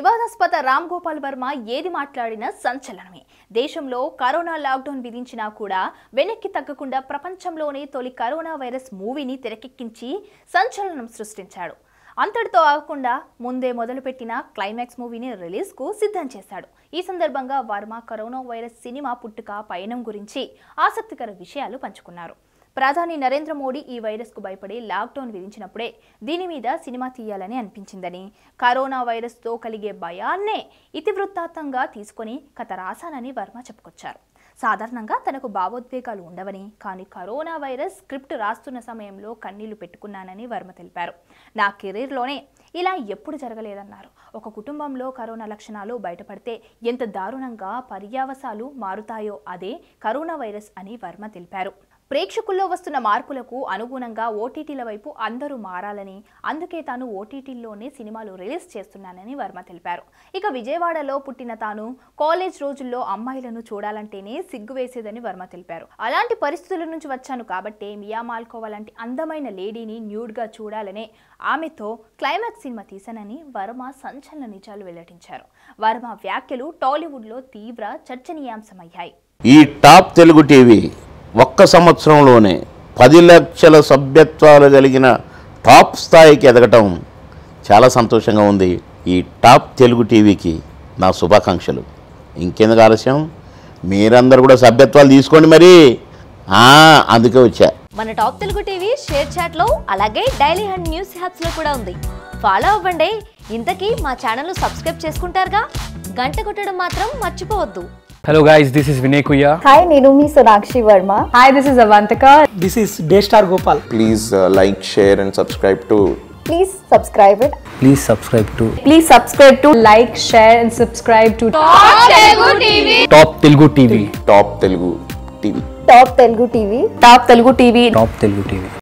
వివాదాస్పద రామ్ గోపాల్ వర్మ ఏది మాట్లాడినా సంచలనమే దేశంలో కరోనా లాక్డౌన్ విధించినా కూడా వెనక్కి తగ్గకుండా ప్రపంచంలోనే తొలి కరోనా వైరస్ మూవీని తెరకెక్కించి సంచలనం సృష్టించాడు అంతటితో ఆగకుండా ముందే మొదలుపెట్టిన క్లైమాక్స్ మూవీని రిలీజ్కు సిద్ధం చేశాడు ఈ సందర్భంగా వర్మ కరోనా వైరస్ సినిమా పుట్టుక పయనం గురించి ఆసక్తికర విషయాలు పంచుకున్నారు ప్రధాని నరేంద్ర మోడీ ఈ వైరస్కు భయపడి లాక్డౌన్ విధించినప్పుడే దీని మీద సినిమా తీయాలని అనిపించిందని కరోనా వైరస్తో కలిగే భయాన్నే ఇతివృత్తాంతంగా తీసుకొని కథ రాశానని వర్మ చెప్పుకొచ్చారు సాధారణంగా తనకు భావోద్వేగాలు ఉండవని కానీ కరోనా వైరస్ స్క్రిప్ట్ రాస్తున్న సమయంలో కన్నీళ్లు పెట్టుకున్నానని వర్మ తెలిపారు నా కెరీర్లోనే ఇలా ఎప్పుడు జరగలేదన్నారు ఒక కుటుంబంలో కరోనా లక్షణాలు బయటపడితే ఎంత దారుణంగా పర్యావసాలు మారుతాయో అదే కరోనా వైరస్ అని వర్మ తెలిపారు ప్రేక్షకుల్లో వస్తున్న మార్పులకు అనుగుణంగా ఓటీటీల వైపు అందరూ మారాలని అందుకే తాను ఓటీటీల్లోనే సినిమాలు రిలీజ్ చేస్తున్నానని వర్మ తెలిపారు ఇక విజయవాడలో పుట్టిన తాను కాలేజ్ రోజుల్లో అమ్మాయిలను చూడాలంటేనే సిగ్గు వేసేదని వర్మ తెలిపారు అలాంటి పరిస్థితుల నుంచి వచ్చాను కాబట్టే మియా మాల్కోవా లాంటి అందమైన లేడీని న్యూడ్గా చూడాలనే ఆమెతో క్లైమాక్స్ సినిమా తీశానని వర్మ సంచలన నిజాలు వెల్లడించారు వర్మ వ్యాఖ్యలు టాలీవుడ్లో తీవ్ర చర్చనీయాంశమయ్యాయి ఈ టాప్ తెలుగు టీవీ ఒక్క సంవత్సరంలోనే పది లక్షల సభ్యత్వాలు కలిగిన టాప్ స్థాయికి ఎదగటం చాలా సంతోషంగా ఉంది ఈ టాప్ తెలుగు టీవీకి నా శుభాకాంక్షలు ఇంకెందుకు ఆలస్యం మీరందరూ కూడా సభ్యత్వాలు తీసుకోండి మరి ఆ, అందుకే వచ్చా మన Top Telugu TV ShareChat లో అలాగే డైలీ హండ్ న్యూస్ హ్యాప్స్ లో కూడా ఉంది ఫాలో అవ్వండి ఇంతకీ మా ఛానల్ సబ్స్క్రైబ్ చేసుకుంటారుగా గంట కొట్టడం మాత్రం మర్చిపోవద్దు Hello guys, this is Vinay Kuya. Hi నేను మీ Sonakshi Varma Hi, this is Avantika. This is Daystar Gopal. please uh, like, share, and subscribe to please subscribe it Please subscribe to Please subscribe to like, share, and subscribe to Top Telugu TV. Top Telugu TV. Top Telugu TV Top Telugu TV. Top Telugu TV.